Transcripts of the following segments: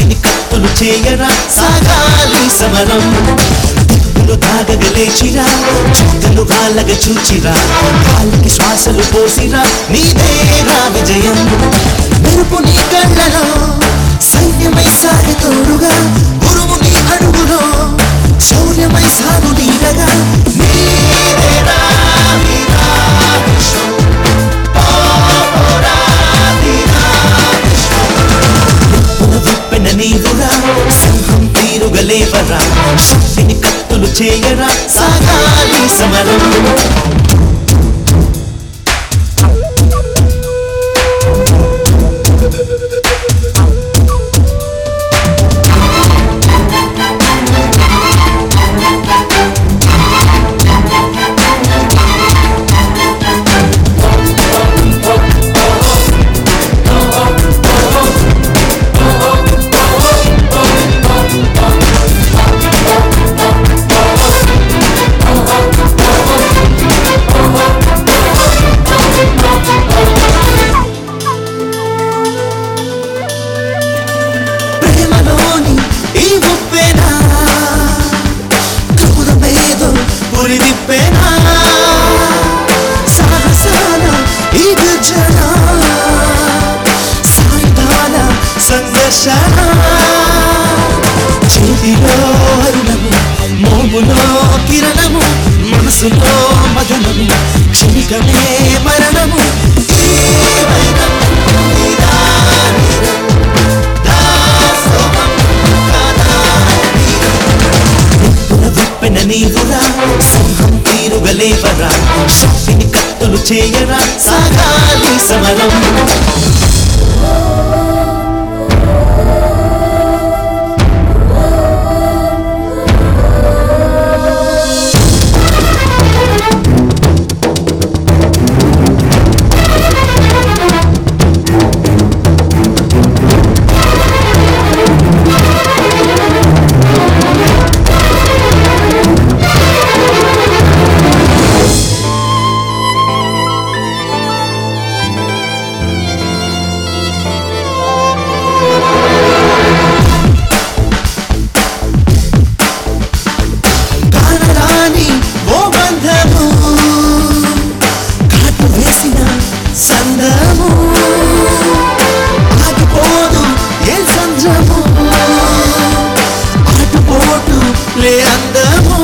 శక్తిని కత్తులు చేయరా సాగాలి సమరం దిక్కులు తాగగలేచిరా చుక్కలు వాళ్ళగ చూచిరా వాళ్ళకి శ్వాసలు పోసిరా నీదేరా విజయం మెరుపు నీ కళ్ళలో సైన్యమై సాగి తోడుగా గురువు నీ అడుగులో శౌర్యమై సాగు నీడగా నీదేరా వీరా విశ్వం. పోరా వీరా విశ్వం. నిప్పుల విప్పెన నీవురా సింహం తీరుగలేవరా శక్తిని కత్తులు చేయరా సాగాలి సమరం ప్రేమలోని ఈ ఉప్పెనా క్రూరమేదో పురి విప్పెనా సాహసాల ఈ గర్జన సాయుధాల సంఘర్షణ చేతిలో అరుణము మోములో కిరణము మనసులో మదనము క్షణికమే మరణము ఈ వైరం, ఈ దారిరం, దాసోహం కాదా వీరం. నిప్పుల విప్పెన నీవురా సింహం తీరుగలేవరా శక్తిని కత్తులు చేయరా సాగాలి సమరం కానరాని ఓ బంధము కాటు వేసిన సందము ఆగిపోదు ఏ సంజము ఆటుపోటు లే అందము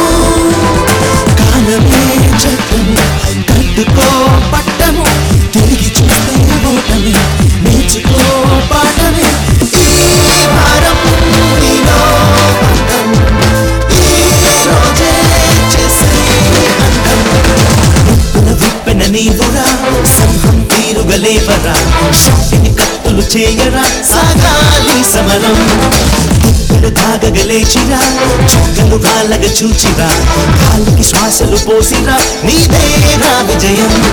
కాలమే చట్టము కట్టుకో పట్టము తిరిగి చూస్తే ఓటమి నేర్చుకో పాఠమే ఈ భారం నీలో పడ్డం ఈ రోజే చేసే అంతం నిప్పుల విప్పెన నీవురా సింహం తీరుగలేవరా శక్తిని కత్తులు చేయరా సాగాలి సమరం దిక్కులు తాగగలేచిరా చుక్కలు వాళ్ళగ చూచిరా కాళ్ళకి శ్వాసలు పోసిరా నీదేరా విజయం